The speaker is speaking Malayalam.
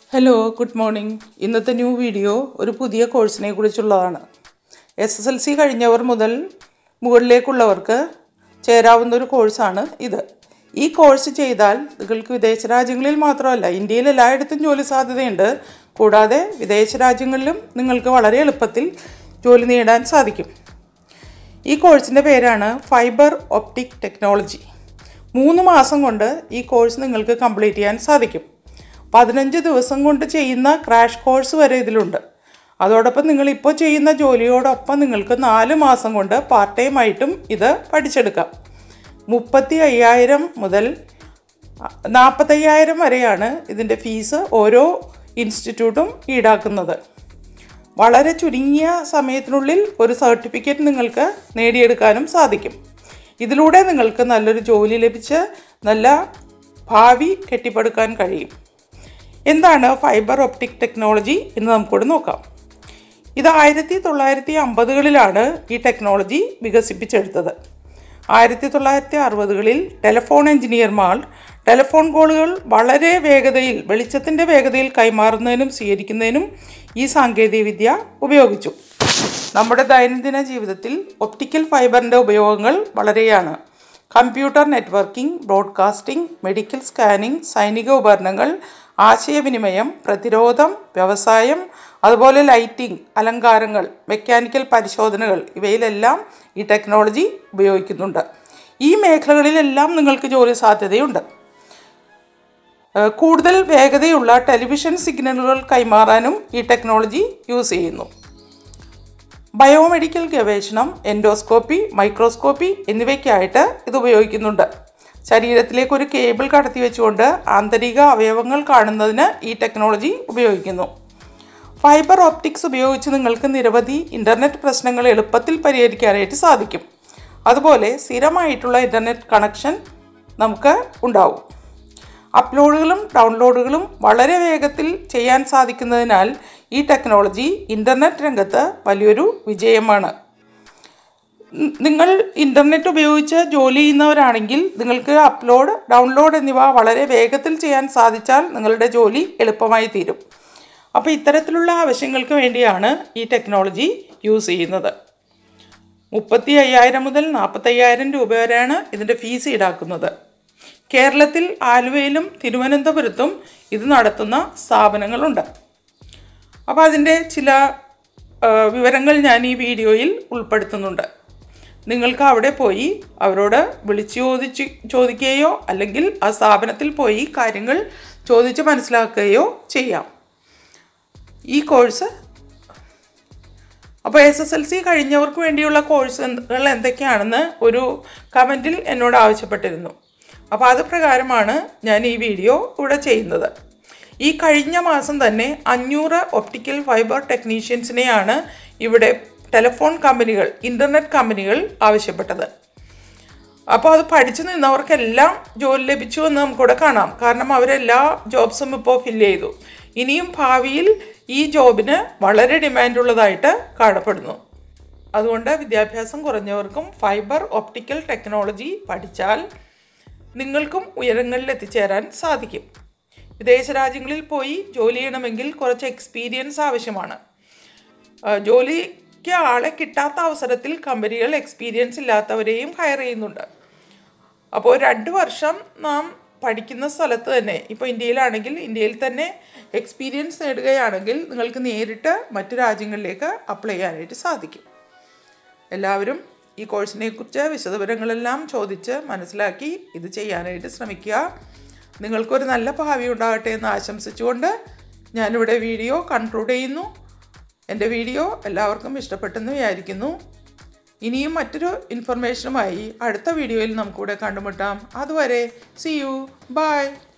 ഹലോ ഗുഡ് മോർണിംഗ് ഇന്നത്തെ ന്യൂ വീഡിയോ ഒരു പുതിയ കോഴ്സിനെ കുറിച്ചുള്ളതാണ് എസ് എസ് എൽ സി കഴിഞ്ഞവർ മുതൽ മുകളിലേക്കുള്ളവർക്ക് ചേരാവുന്ന ഒരു കോഴ്സാണ് ഇത് ഈ കോഴ്സ് ചെയ്താൽ നിങ്ങൾക്ക് വിദേശ രാജ്യങ്ങളിൽ മാത്രമല്ല ഇന്ത്യയിൽ എല്ലായിടത്തും ജോലി സാധ്യതയുണ്ട് കൂടാതെ വിദേശ രാജ്യങ്ങളിലും നിങ്ങൾക്ക് വളരെ എളുപ്പത്തിൽ ജോലി നേടാൻ സാധിക്കും ഈ കോഴ്സിൻ്റെ പേരാണ് ഫൈബർ ഒപ്റ്റിക് ടെക്നോളജി മൂന്ന് മാസം കൊണ്ട് ഈ കോഴ്സ് നിങ്ങൾക്ക് കംപ്ലീറ്റ് ചെയ്യാൻ സാധിക്കും പതിനഞ്ച് ദിവസം കൊണ്ട് ചെയ്യുന്ന ക്രാഷ് കോഴ്സ് വരെ ഇതിലുണ്ട് അതോടൊപ്പം നിങ്ങൾ ഇപ്പോൾ ചെയ്യുന്ന ജോലിയോടൊപ്പം നിങ്ങൾക്ക് നാല് മാസം കൊണ്ട് പാർട്ട് ടൈം ആയിട്ടും ഇത് പഠിച്ചെടുക്കാം മുപ്പത്തി അയ്യായിരം മുതൽ നാൽപ്പത്തയ്യായിരം വരെയാണ് ഇതിൻ്റെ ഫീസ് ഓരോ ഇൻസ്റ്റിറ്റ്യൂട്ടും ഈടാക്കുന്നത് വളരെ ചുരുങ്ങിയ സമയത്തിനുള്ളിൽ ഒരു സർട്ടിഫിക്കറ്റ് നിങ്ങൾക്ക് നേടിയെടുക്കാനും സാധിക്കും ഇതിലൂടെ നിങ്ങൾക്ക് നല്ലൊരു ജോലി ലഭിച്ച് നല്ല ഭാവി കെട്ടിപ്പടുക്കാൻ കഴിയും എന്താണ് ഫൈബർ ഒപ്റ്റിക് ടെക്നോളജി എന്ന് നമുക്കൂടെ നോക്കാം ഇത് ആയിരത്തി തൊള്ളായിരത്തി അമ്പതുകളിലാണ് ഈ ടെക്നോളജി വികസിപ്പിച്ചെടുത്തത് ആയിരത്തി തൊള്ളായിരത്തി അറുപതുകളിൽ ടെലഫോൺ എഞ്ചിനീയർമാർ ടെലഫോൺ കോളുകൾ വളരെ വേഗതയിൽ വെളിച്ചത്തിൻ്റെ വേഗതയിൽ കൈമാറുന്നതിനും സ്വീകരിക്കുന്നതിനും ഈ സാങ്കേതികവിദ്യ ഉപയോഗിച്ചു നമ്മുടെ ദൈനംദിന ജീവിതത്തിൽ ഒപ്റ്റിക്കൽ ഫൈബറിൻ്റെ ഉപയോഗങ്ങൾ വളരെയാണ് computer networking broadcasting medical scanning സൈനിക ഉപകരണങ്ങൾ ആശയവിനിമയം പ്രതിരോധം വ്യവസായം അതുപോലെ ലൈറ്റിംഗ് അലങ്കാരങ്ങൾ മെക്കാനിക്കൽ പരിശോധനകൾ ഇവയിലെല്ലാം ഈ ടെക്നോളജി ഉപയോഗിക്കുന്നുണ്ട് ഈ മേഖലകളിലെല്ലാം നിങ്ങൾക്ക് ജോലി സാധ്യതയുണ്ട് ഏഹ് കൂടുതൽ വേഗതയുള്ള ടെലിവിഷൻ സിഗ്നലുകൾ കൈമാറാനും ഈ ടെക്നോളജി യൂസ് ചെയ്യുന്നു ബയോമെഡിക്കൽ ഗവേഷണം എൻഡോസ്കോപ്പി മൈക്രോസ്കോപ്പി എന്നിവയ്ക്കായിട്ട് ഇത് ഉപയോഗിക്കുന്നുണ്ട് ശരീരത്തിലേക്ക് ഒരു കേബിൾ കടത്തി വെച്ചുകൊണ്ട് ആന്തരിക അവയവങ്ങൾ കാണുന്നതിന് ഈ ടെക്നോളജി ഉപയോഗിക്കുന്നു ഫൈബർ ഓപ്റ്റിക്സ് ഉപയോഗിച്ച് നിങ്ങൾക്ക് നിരവധി ഇൻ്റർനെറ്റ് പ്രശ്നങ്ങൾ എളുപ്പത്തിൽ പരിഹരിക്കാനായിട്ട് സാധിക്കും അതുപോലെ സ്ഥിരമായിട്ടുള്ള ഇൻ്റർനെറ്റ് കണക്ഷൻ നമുക്ക് ഉണ്ടാവും അപ്ലോഡുകളും ഡൗൺലോഡുകളും വളരെ വേഗത്തിൽ ചെയ്യാൻ സാധിക്കുന്നതിനാൽ ഈ ടെക്നോളജി ഇൻ്റർനെറ്റ് രംഗത്ത് വലിയൊരു വിജയമാണ് നി- നിങ്ങൾ ഇൻ്റർനെറ്റ് ഉപയോഗിച്ച് ജോലി ചെയ്യുന്നവരാണെങ്കിൽ നിങ്ങൾക്ക് അപ്ലോഡ് ഡൗൺലോഡ് എന്നിവ വളരെ വേഗത്തിൽ ചെയ്യാൻ സാധിച്ചാൽ നിങ്ങളുടെ ജോലി എളുപ്പമായി തീരും അപ്പോൾ ഇത്തരത്തിലുള്ള ആവശ്യങ്ങൾക്ക് വേണ്ടിയാണ് ഈ ടെക്നോളജി യൂസ് ചെയ്യുന്നത് മുപ്പത്തി അയ്യായിരം മുതൽ നാൽപ്പത്തയ്യായിരം രൂപ വരെയാണ് ഇതിൻ്റെ ഫീസ് ഈടാക്കുന്നത് കേരളത്തിൽ ആലുവയിലും തിരുവനന്തപുരത്തും ഇത് നടത്തുന്ന സ്ഥാപനങ്ങളുണ്ട് അപ്പോൾ അതിൻ്റെ ചില ആ, വിവരങ്ങൾ ഞാൻ ഈ വീഡിയോയിൽ ഉൾപ്പെടുത്തുന്നുണ്ട് നിങ്ങൾക്ക് അവിടെ പോയി അവരോട് വിളിച്ച് ചോദിച്ച് ചോദിക്കുകയോ അല്ലെങ്കിൽ ആ സ്ഥാപനത്തിൽ പോയി കാര്യങ്ങൾ ചോദിച്ച് മനസ്സിലാക്കുകയോ ചെയ്യാം ഈ കോഴ്സ് അപ്പോൾ എസ് എസ് എൽ സി കഴിഞ്ഞവർക്ക് വേണ്ടിയുള്ള കോഴ്സുകൾ എന്തൊക്കെയാണെന്ന് ഒരു കമൻറ്റിൽ എന്നോട് ആവശ്യപ്പെട്ടിരുന്നു അപ്പോൾ അത് പ്രകാരമാണ് ഞാൻ ഈ വീഡിയോ ഇവിടെ ചെയ്യുന്നത് ഈ കഴിഞ്ഞ മാസം തന്നെ അഞ്ഞൂറ് ഒപ്റ്റിക്കൽ ഫൈബർ ടെക്നീഷ്യൻസിനെയാണ് ഇവിടെ ടെലിഫോൺ കമ്പനികൾ ഇൻ്റർനെറ്റ് കമ്പനികൾ ആവശ്യപ്പെട്ടത് അപ്പോൾ അത് പഠിച്ചു നിന്നവർക്കെല്ലാം ജോലി ലഭിച്ചു എന്ന് നമുക്കിവിടെ കാണാം കാരണം അവരെല്ലാ ജോബ്സും ഇപ്പോൾ ഫില്ല് ചെയ്തു ഇനിയും ഭാവിയിൽ ഈ ജോബിന് വളരെ ഡിമാൻഡ് ഉള്ളതായിട്ട് കാണപ്പെടുന്നു അതുകൊണ്ട് വിദ്യാഭ്യാസം കുറഞ്ഞവർക്കും ഫൈബർ ഒപ്റ്റിക്കൽ ടെക്നോളജി പഠിച്ചാൽ നിങ്ങൾക്കും ഉയരങ്ങളിൽ എത്തിച്ചേരാൻ സാധിക്കും വിദേശ രാജ്യങ്ങളിൽ പോയി ജോലി ചെയ്യണമെങ്കിൽ കുറച്ച് എക്സ്പീരിയൻസ് ആവശ്യമാണ് ആ, ജോലിക്ക് ആളെ കിട്ടാത്ത അവസരത്തിൽ കമ്പനികൾ എക്സ്പീരിയൻസ് ഇല്ലാത്തവരെയും ഹയർ ചെയ്യുന്നുണ്ട് അപ്പോൾ രണ്ട് വർഷം നാം പഠിക്കുന്ന സ്ഥലത്ത് തന്നെ ഇപ്പോൾ ഇന്ത്യയിലാണെങ്കിൽ ഇന്ത്യയിൽ തന്നെ എക്സ്പീരിയൻസ് നേടുകയാണെങ്കിൽ നിങ്ങൾക്ക് നേരിട്ട് മറ്റു രാജ്യങ്ങളിലേക്ക് അപ്ലൈ ചെയ്യാനായിട്ട് സാധിക്കും എല്ലാവരും ഈ കോഴ്സിനെ കുറിച്ച് വിശദവിവരങ്ങളെല്ലാം ചോദിച്ച് മനസ്സിലാക്കി ഇത് ചെയ്യാനായിട്ട് ശ്രമിക്കുക നിങ്ങൾക്കൊരു നല്ല ഭാവി ഉണ്ടാകട്ടെ എന്ന് ആശംസിച്ചുകൊണ്ട് ഞാനിവിടെ വീഡിയോ കൺക്ലൂഡ് ചെയ്യുന്നു എൻ്റെ വീഡിയോ എല്ലാവർക്കും ഇഷ്ടപ്പെട്ടെന്ന് വിചാരിക്കുന്നു ഇനിയും മറ്റൊരു ഇൻഫർമേഷനുമായി അടുത്ത വീഡിയോയിൽ നമുക്കിവിടെ കണ്ടുമുട്ടാം അതുവരെ സി യു ബൈ